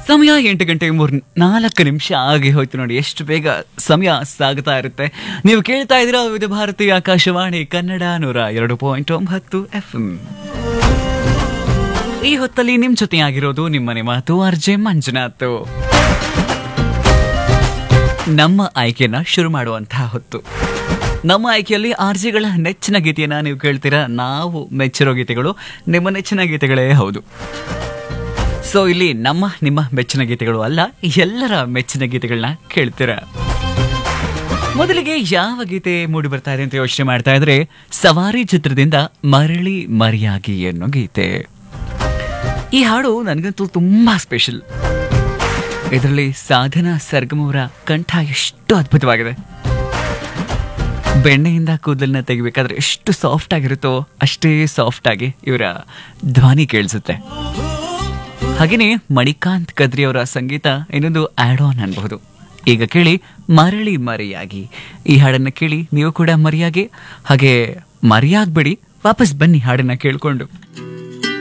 ಸಮಯ ಎಂಟು ಗಂಟೆ ಮೂರ್ ನಾಲ್ಕು ನಿಮಿಷ ಆಗಿ ಹೋಯ್ತು ನೋಡಿ ಎಷ್ಟು ಬೇಗ ಸಮಯ ಸಾಗ್ತಾ ಇರುತ್ತೆ ನೀವು ಕೇಳ್ತಾ ಇದ್ದೀರಾ ವಿವಿಧ ಭಾರತಿ ಆಕಾಶವಾಣಿ ಕನ್ನಡ ನೂರ ಎರಡು ಪಾಯಿಂಟ್ ಒಂಬತ್ತು ಎಫ್ ಈ ಹೊತ್ತಲ್ಲಿ ನಿಮ್ ಜೊತೆ ಆಗಿರೋದು ನಿಮ್ಮನೆ ಮಾತು ಅರ್ಜೆ ಮಂಜುನಾಥ್ ನಮ್ಮ ಆಯ್ಕೆನ ಶುರು ಮಾಡುವಂತಹ ಹೊತ್ತು ನಮ್ಮ ಆಯ್ಕೆಯಲ್ಲಿ ಆರ್ಜಿಗಳ ನೆಚ್ಚಿನ ಗೀತೆಯನ್ನ ನೀವು ಕೇಳ್ತೀರಾ ನಾವು ಮೆಚ್ಚಿರೋ ಗೀತೆಗಳು ನಿಮ್ಮ ನೆಚ್ಚಿನ ಗೀತೆಗಳೇ ಹೌದು ಸೊ ಇಲ್ಲಿ ನಮ್ಮ ನಿಮ್ಮ ಮೆಚ್ಚಿನ ಗೀತೆಗಳು ಅಲ್ಲ ಎಲ್ಲರ ಮೆಚ್ಚಿನ ಗೀತೆಗಳನ್ನ ಕೇಳ್ತೀರಾ ಮೊದಲಿಗೆ ಯಾವ ಗೀತೆ ಮೂಡಿ ಬರ್ತಾ ಇದೆ ಅಂತ ಯೋಚನೆ ಮಾಡ್ತಾ ಇದ್ರೆ ಸವಾರಿ ಚಿತ್ರದಿಂದ ಮರಳಿ ಮರಿಯಾಗಿ ಅನ್ನೋ ಗೀತೆ ಈ ಹಾಡು ನನಗಂತೂ ತುಂಬಾ ಸ್ಪೆಷಲ್ ಇದರಲ್ಲಿ ಸಾಧನಾ ಸರ್ಗಮವರ ಕಂಠ ಎಷ್ಟು ಅದ್ಭುತವಾಗಿದೆ ಬೆಣ್ಣೆಯಿಂದ ಕೂದಲನ್ನ ತೆಗಿಬೇಕಾದ್ರೆ ಎಷ್ಟು ಸಾಫ್ಟ್ ಆಗಿರುತ್ತೋ ಅಷ್ಟೇ ಸಾಫ್ಟ್ ಆಗಿ ಇವರ ಧ್ವನಿ ಕೇಳಿಸುತ್ತೆ ಹಾಗೆಯೇ ಮಣಿಕಾಂತ್ ಕದ್ರಿ ಅವರ ಸಂಗೀತ ಇನ್ನೊಂದು ಆಡ್ ಆನ್ ಅನ್ಬಹುದು ಈಗ ಕೇಳಿ ಮರಳಿ ಮರೆಯಾಗಿ ಈ ಹಾಡನ್ನ ಕೇಳಿ ನೀವು ಕೂಡ ಮರಿಯಾಗಿ ಹಾಗೆ ಮರೆಯಾಗ್ಬೇಡಿ ವಾಪಸ್ ಬನ್ನಿ ಹಾಡನ್ನ ಕೇಳ್ಕೊಂಡು